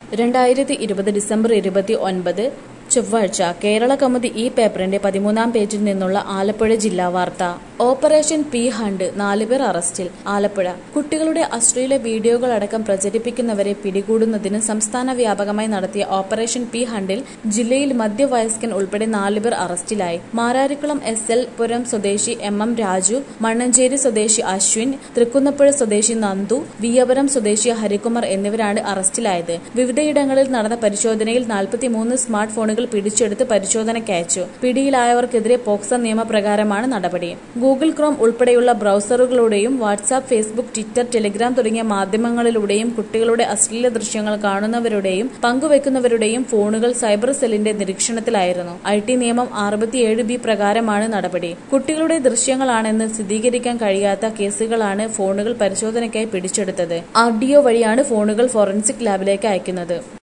രണ്ടായിരത്തി ഇരുപത് ഡിസംബർ ഇരുപത്തി ഒൻപത് ചൊവ്വാഴ്ച കേരള കൗമുദി ഈ പേപ്പറിന്റെ പതിമൂന്നാം പേജിൽ നിന്നുള്ള ആലപ്പുഴ ജില്ലാ വാർത്ത ഓപ്പറേഷൻ പി ഹണ്ട് നാലുപേർ അറസ്റ്റിൽ ആലപ്പുഴ കുട്ടികളുടെ അശ്ലീല വീഡിയോകളടക്കം പ്രചരിപ്പിക്കുന്നവരെ പിടികൂടുന്നതിന് സംസ്ഥാന വ്യാപകമായി നടത്തിയ ഓപ്പറേഷൻ പി ഹണ്ടിൽ ജില്ലയിൽ മധ്യവയസ്കൻ ഉൾപ്പെടെ നാലുപേർ അറസ്റ്റിലായി മാരാരിക്കുളം എസ് എൽ പുരം സ്വദേശി എം എം രാജു മണ്ണഞ്ചേരി സ്വദേശി അശ്വിൻ തൃക്കുന്നപ്പുഴ സ്വദേശി നന്ദു വിയപുരം സ്വദേശി ഹരികുമാർ എന്നിവരാണ് അറസ്റ്റിലായത് വിവിധയിടങ്ങളിൽ നടന്ന പരിശോധനയിൽ നാൽപ്പത്തിമൂന്ന് സ്മാർട്ട് ഫോണുകൾ പിടിച്ചെടുത്ത് പരിശോധനയ്ക്കയച്ചു പിടിയിലായവർക്കെതിരെ പോക്സോ നിയമപ്രകാരമാണ് നടപടി ഗൂഗിൾ ക്രോം ഉൾപ്പെടെയുള്ള ബ്രൗസറുകളുടെയും വാട്സാപ്പ് ഫേസ്ബുക്ക് ട്വിറ്റർ ടെലിഗ്രാം തുടങ്ങിയ മാധ്യമങ്ങളിലൂടെയും കുട്ടികളുടെ അശ്ലീല ദൃശ്യങ്ങൾ കാണുന്നവരുടെയും പങ്കുവെക്കുന്നവരുടെയും ഫോണുകൾ സൈബർ സെല്ലിന്റെ നിരീക്ഷണത്തിലായിരുന്നു ഐ ടി നിയമം അറുപത്തിയേഴ് ബി പ്രകാരമാണ് നടപടി കുട്ടികളുടെ ദൃശ്യങ്ങളാണെന്ന് സ്ഥിരീകരിക്കാൻ കഴിയാത്ത കേസുകളാണ് ഫോണുകൾ പരിശോധനയ്ക്കായി പിടിച്ചെടുത്തത് ആർഡിഒ വഴിയാണ് ഫോണുകൾ ഫോറൻസിക് ലാബിലേക്ക് അയക്കുന്നത്